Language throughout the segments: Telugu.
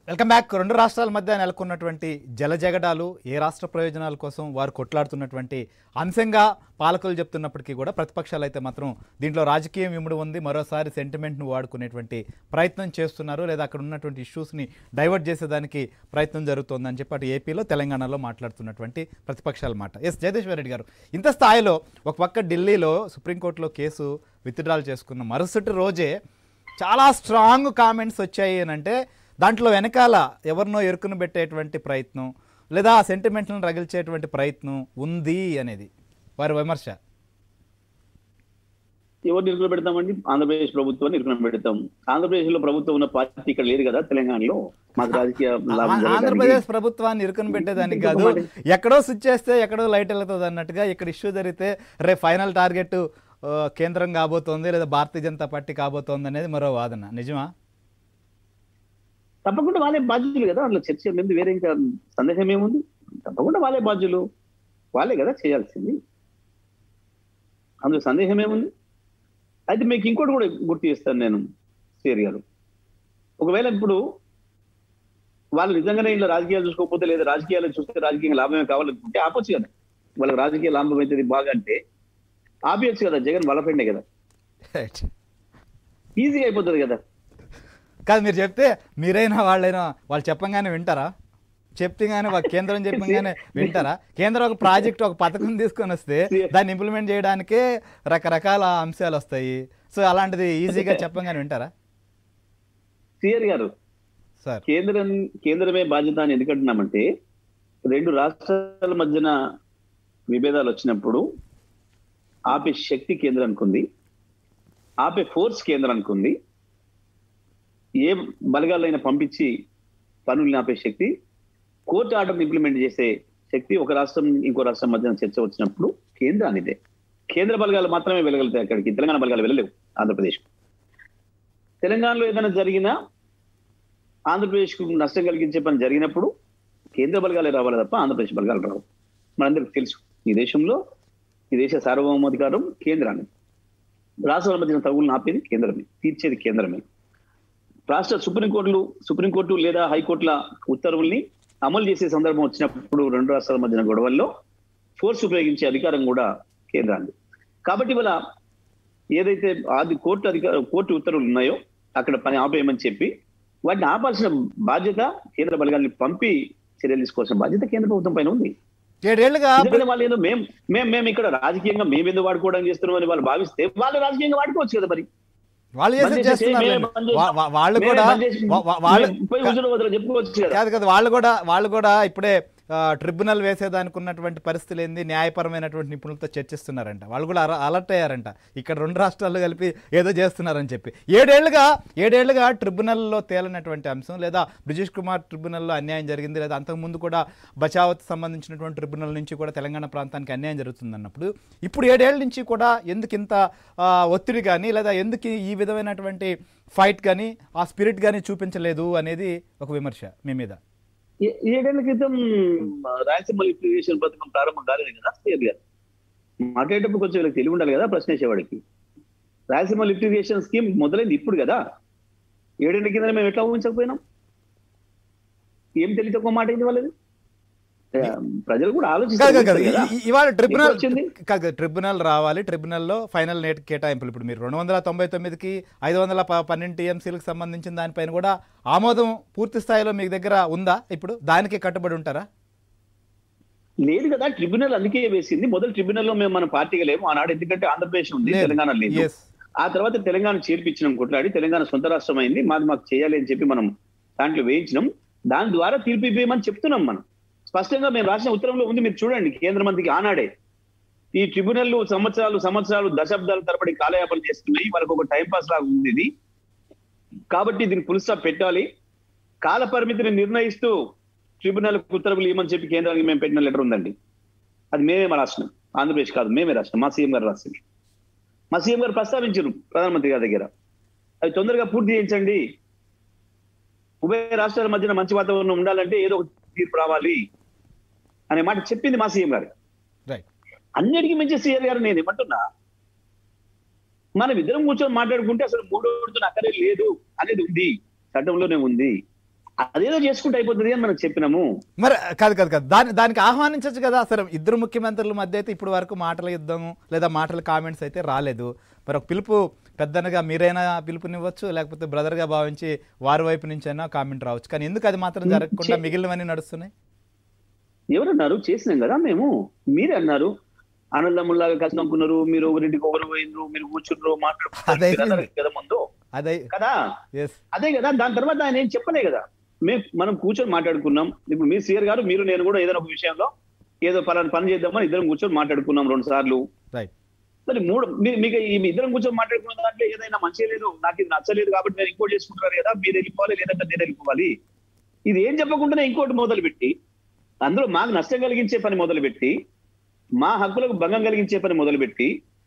వెల్కమ్ బ్యాక్ రెండు రాష్ట్రాల మధ్య నెలకొన్నటువంటి జలజగడాలు ఏ రాష్ట్ర ప్రయోజనాల కోసం వారు కొట్లాడుతున్నటువంటి అంశంగా పాలకులు చెప్తున్నప్పటికీ కూడా ప్రతిపక్షాలు అయితే మాత్రం దీంట్లో రాజకీయం ఇముడు ఉంది మరోసారి సెంటిమెంట్ను వాడుకునేటువంటి ప్రయత్నం చేస్తున్నారు లేదా అక్కడ ఉన్నటువంటి ఇష్యూస్ని డైవర్ట్ చేసేదానికి ప్రయత్నం జరుగుతోందని చెప్పి అటు ఏపీలో తెలంగాణలో మాట్లాడుతున్నటువంటి ప్రతిపక్షాల మాట ఎస్ జగదీశ్వర్ రెడ్డి గారు ఇంత స్థాయిలో ఒక పక్క ఢిల్లీలో సుప్రీంకోర్టులో కేసు విత్డ్రాల్ చేసుకున్న మరుసటి రోజే చాలా స్ట్రాంగ్ కామెంట్స్ వచ్చాయి అని అంటే దాంట్లో వెనకాల ఎవరినో ఎరుకును పెట్టేటువంటి ప్రయత్నం లేదా ఆ సెంటిమెంట్లను రగిల్చేటువంటి ప్రయత్నం ఉంది అనేది వారి విమర్శ ఎవరు ఇరుకున పెడతామండి ఆంధ్రప్రదేశ్ ప్రభుత్వాన్ని ఇరుకున పెడతాం ఆంధ్రప్రదేశ్ లో ప్రభుత్వం ఉన్న పార్టీ ఇక్కడ లేదు కదా తెలంగాణలో మాకు రాజకీయ లాభం ఆ- జరగడానికి. ఆంధ్రప్రదేశ్ ప్రభుత్వాన్ని ఇరుకుని పెట్టేదానికి కాదు ఎక్కడో స్విచ్ చేస్తే ఎక్కడో లైట్ వెళ్తుంది అన్నట్టుగా ఇక్కడ ఇష్యూ జరిగితే రేపు ఫైనల్ టార్గెట్ ఆ, కేంద్రం కాబోతోంది లేదా భారతీయ జనతా పార్టీ కాబోతోంది అనేది మరో వాదన నిజమా తప్పకుండా వాళ్ళే బాధ్యులు కదా అందులో చర్చ మీద వేరే ఇంకా సందేహం ఏముంది తప్పకుండా వాళ్ళే బాధ్యులు వాళ్ళే కదా చేయాల్సింది అందులో సందేహం ఏముంది అయితే మీకు ఇంకోటి కూడా గుర్తు చేస్తాను నేను శ్రీహరి గారు ఒకవేళ ఇప్పుడు వాళ్ళు నిజంగానే ఇలా రాజకీయాలు చూసుకోకపోతే లేదా రాజకీయాలు చూస్తే రాజకీయంగా లాభమే కావాలనుకుంటే ఆపొచ్చు కదా వాళ్ళకి రాజకీయ లాభం అవుతుంది బాగా అంటే ఆపేయచ్చు కదా జగన్ వాళ్ళ ఫ్రెండే కదా రైట్ ఈజీగా అయిపోతుంది కదా కాదు మీరు చెప్తే మీరైనా వాళ్ళైనా వాళ్ళు చెప్పంగానే వింటారా చెప్తే కానీ ఒక కేంద్రం చెప్పంగానే వింటారా కేంద్రం ఒక ప్రాజెక్ట్ ఒక పథకం తీసుకొని వస్తే దాన్ని ఇంప్లిమెంట్ చేయడానికే రకరకాల అంశాలు వస్తాయి సో అలాంటిది ఈజీగా చెప్పంగానే వింటారా సిఆర్ గారు సార్ కేంద్రం కేంద్రమే బాధ్యత అని ఎందుకంటున్నామంటే రెండు రాష్ట్రాల మధ్యన విభేదాలు వచ్చినప్పుడు ఆపే శక్తి కేంద్రానికి ఉంది ఆపే ఫోర్స్ కేంద్రానికి ఉంది ఏ బలగాలైనా పంపించి పనుల్ని ఆపే శక్తి కోర్టు ఆర్డర్ని ఇంప్లిమెంట్ చేసే శక్తి ఒక రాష్ట్రం ఇంకో రాష్ట్రం మధ్యన చర్చ వచ్చినప్పుడు కేంద్రానిదే కేంద్ర బలగాలు మాత్రమే వెళ్ళగలుగుతాయి అక్కడికి తెలంగాణ బలగాలు వెళ్ళలేవు ఆంధ్రప్రదేశ్ తెలంగాణలో ఏదైనా జరిగినా ఆంధ్రప్రదేశ్ కు నష్టం కలిగించే పని జరిగినప్పుడు కేంద్ర బలగాలే రావాలి తప్ప ఆంధ్రప్రదేశ్ బలగాలు రావు మనందరికి తెలుసు ఈ దేశంలో ఈ దేశ సార్వభౌమాధికారం కేంద్రాన్ని రాష్ట్రాల మధ్యన తగులను ఆపేది కేంద్రమే తీర్చేది కేంద్రమే రాష్ట్ర సుప్రీంకోర్టులు సుప్రీంకోర్టు లేదా హైకోర్టుల ఉత్తర్వుల్ని అమలు చేసే సందర్భం వచ్చినప్పుడు రెండు రాష్ట్రాల మధ్యన గొడవల్లో ఫోర్స్ ఉపయోగించే అధికారం కూడా కేంద్రాన్ని కాబట్టి ఇవాళ ఏదైతే ఆది కోర్టు అధికార కోర్టు ఉత్తర్వులు ఉన్నాయో అక్కడ పని ఆపేయమని చెప్పి వాటిని ఆపాల్సిన బాధ్యత కేంద్ర బలగాల్ని పంపి చర్యలు తీసుకోవాల్సిన బాధ్యత కేంద్ర ప్రభుత్వం పైన ఉంది ఏడేళ్లుగా ఎందుకంటే వాళ్ళు ఏదో మేము మేము మేము ఇక్కడ రాజకీయంగా మేము ఎందుకు వాడుకోవడం చేస్తున్నామని వాళ్ళు భావిస్తే వాళ్ళు రాజకీయంగా వాడుకోవచ్చు కదా మరి వాళ్ళు చేసేది బంద్ చేసి చేస్తున్నారు మేమే బంద్ చేసి- వా- వా- వాళ్ళు మేమే కూడా బంద్ చేసి వా- వా- వాళ్ళు మేము పోయి హుజూర్ వదిలి చెప్పుకోవచ్చు కదా కాదు కదా వాళ్ళు కూడా వాళ్ళు కూడా ఇప్పుడే ఆ, ట్రిబ్యునల్ వేసేదానికి ఉన్నటువంటి పరిస్థితులు ఏంది న్యాయపరమైనటువంటి నిపుణులతో చర్చిస్తున్నారంట వాళ్ళు కూడా అల- అలర్ట్ అయ్యారంట ఇక్కడ రెండు రాష్ట్రాలు కలిపి ఏదో చేస్తున్నారని చెప్పి ఏడేళ్లుగా ఏడేళ్లుగా ట్రిబ్యునల్లో తేలినటువంటి అంశం లేదా బ్రిజేష్ కుమార్ ట్రిబ్యునల్లో అన్యాయం జరిగింది లేదా అంతకుముందు కూడా బచావత్ సంబంధించినటువంటి ట్రిబ్యునల్ నుంచి కూడా తెలంగాణ ప్రాంతానికి అన్యాయం జరుగుతుంది అన్నప్పుడు ఇప్పుడు ఏడేళ్ల నుంచి కూడా ఎందుకు ఇంత ఆ, ఒత్తిడి కానీ లేదా ఎందుకు ఈ విధమైనటువంటి ఫైట్ కానీ ఆ స్పిరిట్ కానీ చూపించలేదు అనేది ఒక విమర్శ మీ మీద ఏ- ఏడేళ్ల క్రితం రాయలసీమ లిఫ్టిగేషన్ పథకం ప్రారంభం కాలేదు కదా క్లియర్ గా మాట్లాడేటప్పుడు కొంచెం వీళ్ళకి తెలివి ఉండాలి కదా ప్రశ్నించేవాడికి రాయలసీమ లిఫ్టిగేషన్ స్కీమ్ మొదలైంది ఇప్పుడు కదా ఏడేళ్ల కింద మేము ఎట్లా ఊహించకపోయినాం ఏం తెలియదు తక్కువ మాట అయింది వాళ్ళది ఆ, ప్రజలు కూడా కాదు కాదు కాదు ఆలోచిస్తారు కదా. ఈ- ఈ- ఇవాళ ట్రిబ్యునల్ ఎప్పుడు వచ్చింది? కాదు కాదు, ట్రిబ్యునల్ రావాలి ట్రిబ్యునల్లో ఫైనల్ నేట్ కేటాయింపులు ఇప్పుడు మీరు రెండు వందల తొంభై తొమ్మిదికి ఐదు వందల ప- పన్నెండు టీఎంసీలకు సంబంధించిన దానిపైన కూడా ఆమోదం పూర్తి స్థాయిలో మీ దగ్గర ఉందా ఇప్పుడు దానికి కట్టుబడి ఉంటారా లేదు కదా ట్రిబ్యునల్ అందుకే వేసింది మొదటి ట్రిబ్యునల్ లో మేము మన పార్టీగా లేము ఆనాడు ఎందుకంటే ఆంధ్రప్రదేశ్ ఉంది లేదు. తెలంగాణ లేదు Yes. ఆ తర్వాత తెలంగాణ చేర్పించినాం కొట్లాడి తెలంగాణ సొంత రాష్ట్రం అయింది మాది మాకు చేయాలి అని చెప్పి మనం దాంట్లో వేయించినాం దాని ద్వారా తీర్పు ఇవ్వమని చెప్తున్నాం మనం స్పష్టంగా మేము రాసిన ఉత్తరంలో ఉంది మీరు చూడండి కేంద్ర మంత్రికి ఆనాడే ఈ ట్రిబ్యునల్ సంవత్సరాలు సంవత్సరాలు దశాబ్దాల తరబడి కాలయాపన చేస్తున్నాయి వాళ్ళకి ఒక టైం పాస్ లాగా ఉంది ఇది కాబట్టి దీన్ని ఫుల్ స్టాప్ పెట్టాలి కాల పరిమితిని నిర్ణయిస్తూ ట్రిబ్యునల్ ఉత్తర్వులు ఇవ్వమని చెప్పి కేంద్రానికి మేము పెట్టిన లెటర్ ఉందండి అది మేమే రాసినాం ఆంధ్రప్రదేశ్ కాదు మేమే రాసినాం మా సీఎం గారు రాసింది మా సీఎం గారు ప్రస్తావించారు ప్రధానమంత్రి గారి దగ్గర అది తొందరగా పూర్తి చేయించండి ఉభయ రాష్ట్రాల మధ్యన మంచి వాతావరణం ఉండాలంటే ఏదో ఒక తీర్పు రావాలి అనే మాట చెప్పింది మా సీఎం గారు రైట్ అన్నిటికీ మించి సీఎం గారు నేను ఏమంటున్నా మనం ఇద్దరం కూర్చొని మాట్లాడుకుంటే అసలు మూడోడుతో అక్కడే లేదు అనేది ఉంది చట్టంలోనే ఉంది అదేదో చేసుకుంటే అయిపోతుంది అని మనం చెప్పినాము మరి కాదు కాదు కాదు దాని దానికి ఆహ్వానించవచ్చు కదా సరే ఇద్దరు ముఖ్యమంత్రుల మధ్య అయితే ఇప్పటి వరకు మాటల యుద్ధం లేదా మాటల కామెంట్స్ అయితే రాలేదు మరి ఒక పిలుపు పెద్దనగా మీరైనా పిలుపునివ్వచ్చు లేకపోతే బ్రదర్గా భావించి వారి వైపు నుంచి అయినా కామెంట్ రావచ్చు కానీ ఎందుకు అది మాత్రం జరగకుండా మిగిలినవన్నీ నడుస్తున్నాయి ఎవరన్నారు చేసినాం కదా మేము మీరే అన్నారు ఆనందముల్లాగా కలిసి అనుకున్నారు మీరు ఒకరింటికి ఒకరు పోయినరు మీరు కూర్చున్నారు అదే మాట్లాడుతున్నారు కదా ముందు అదే కదా ఎస్ అదే కదా దాని తర్వాత ఆయన ఏం చెప్పలే కదా మేము మనం కూర్చొని మాట్లాడుకున్నాం ఇప్పుడు మీ సీఆర్ గారు మీరు నేను కూడా ఏదైనా ఒక విషయంలో ఏదో పలానా పని చేద్దామని ఇద్దరం కూర్చొని మాట్లాడుకున్నాం రెండు సార్లు రైట్ మరి మూడు మీ- మీకు ఈ మీ ఇద్దరం కూర్చొని మాట్లాడుకున్న దాంట్లో ఏదైనా మంచి లేదు నాకు ఇది నచ్చలేదు కాబట్టి నేను ఇంకోటి చేసుకుంటున్నారు కదా మీరు వెళ్ళిపోవాలి లేదంటే నేను వెళ్ళిపోవాలి ఇది ఏం చెప్పకుండానే ఇంకోటి మొదలు పెట్టి అందులో మాకు నష్టం కలిగించే పని మొదలుపెట్టి మా హక్కులకు భంగం కలిగించే పని మొదలుపెట్టి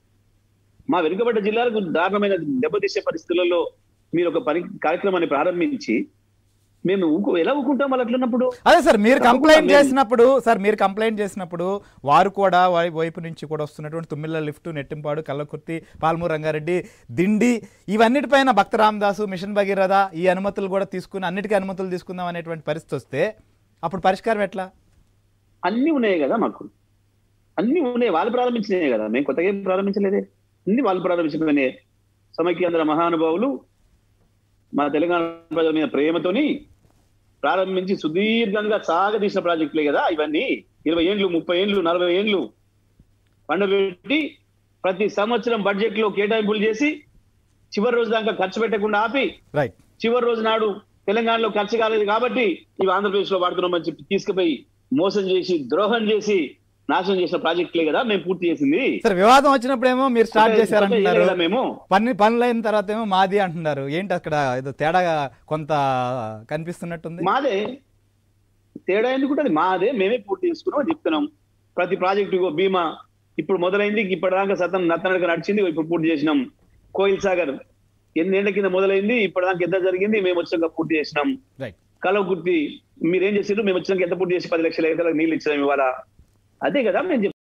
మా వెనుకబడ్డ జిల్లాలకు దారుణమైన దెబ్బతీసే పరిస్థితులలో మీరు ఒక పని కార్యక్రమాన్ని ప్రారంభించి మేము ఊకు ఎలా ఊకుంటాం వాళ్ళు అట్లున్నప్పుడు అదే సార్ మీరు తప్పకుండా కంప్లైంట్ మేము- చేసినప్పుడు సార్ మీరు కంప్లైంట్ చేసినప్పుడు వారు కూడా వారి వైపు నుంచి కూడా వస్తున్నటువంటి తుమ్మిళ్ళ లిఫ్ట్ నెట్టింపాడు కల్లకుర్తి పాల్మూరు రంగారెడ్డి దిండి ఇవన్నిటిపైన భక్త రామదాసు మిషన్ భగీరథ ఈ అనుమతులు కూడా తీసుకుని అన్నిటికీ అనుమతులు తీసుకుందాం అనేటువంటి పరిస్థితి వస్తే అప్పుడు పరిష్కారం ఎట్లా అన్ని ఉన్నాయి కదా మాకు అన్ని ఉన్నాయి వాళ్ళు ప్రారంభించినాయి కదా మేము కొత్తగా ఏం ప్రారంభించలేదే అన్ని వాళ్ళు ప్రారంభించినవే సమైక్యాంధ్ర మహానుభావులు మా తెలంగాణ ప్రజల మీద ప్రేమతోని ప్రారంభించి సుదీర్ఘంగా సాగదీసిన ప్రాజెక్టులే కదా ఇవన్నీ ఇరవై ఏండ్లు ముప్పై ఏండ్లు నలభై ఏండ్లు పండబెట్టి ప్రతి సంవత్సరం బడ్జెట్ లో కేటాయింపులు చేసి చివరి రోజు దాకా ఖర్చు పెట్టకుండా ఆపి రైట్ చివరి రోజు నాడు తెలంగాణలో ఖర్చు కాలేదు కాబట్టి ఇవి ఆంధ్రప్రదేశ్ లో వాడుతున్నామని చెప్పి తీసుకుపోయి మోసం చేసి ద్రోహం చేసి నాశనం చేసిన ప్రాజెక్టులే కదా మేము పూర్తి చేసింది సార్ వివాదం వచ్చినప్పుడేమో మీరు స్టార్ట్ కొత్త- చేశారంటున్నారు కొత్త చేయలేదా మేము పని పనులైన తర్వాత ఏమో మాది అంటున్నారు ఏంటి అక్కడ ఏదో తేడా కొంత కనిపిస్తున్నట్టుంది మాదే తేడా ఎందుకుంటే అది మాదే మేమే పూర్తి చేసుకున్నాం అని చెప్తున్నాం ప్రతి ప్రాజెక్టు బీమా ఇప్పుడు మొదలైంది ఇప్పటిదాకా సతం నత్తనడక నడిచింది ఇప్పుడు పూర్తి చేసినాం కోయిల్ సాగర్ ఎన్నేళ్ల కింద మొదలైంది ఇప్పటిదాకా ఎంత జరిగింది మేము వచ్చాక పూర్తి చేసినాం రైట్ కలవకుర్తి మీరేం చేసిండ్రు మేము వచ్చినాక ఎంత పూర్తి చేసి పది లక్షల ఎకరాలకు నీళ్ళు ఇచ్చినాం ఇవాళ అదే కదా మేము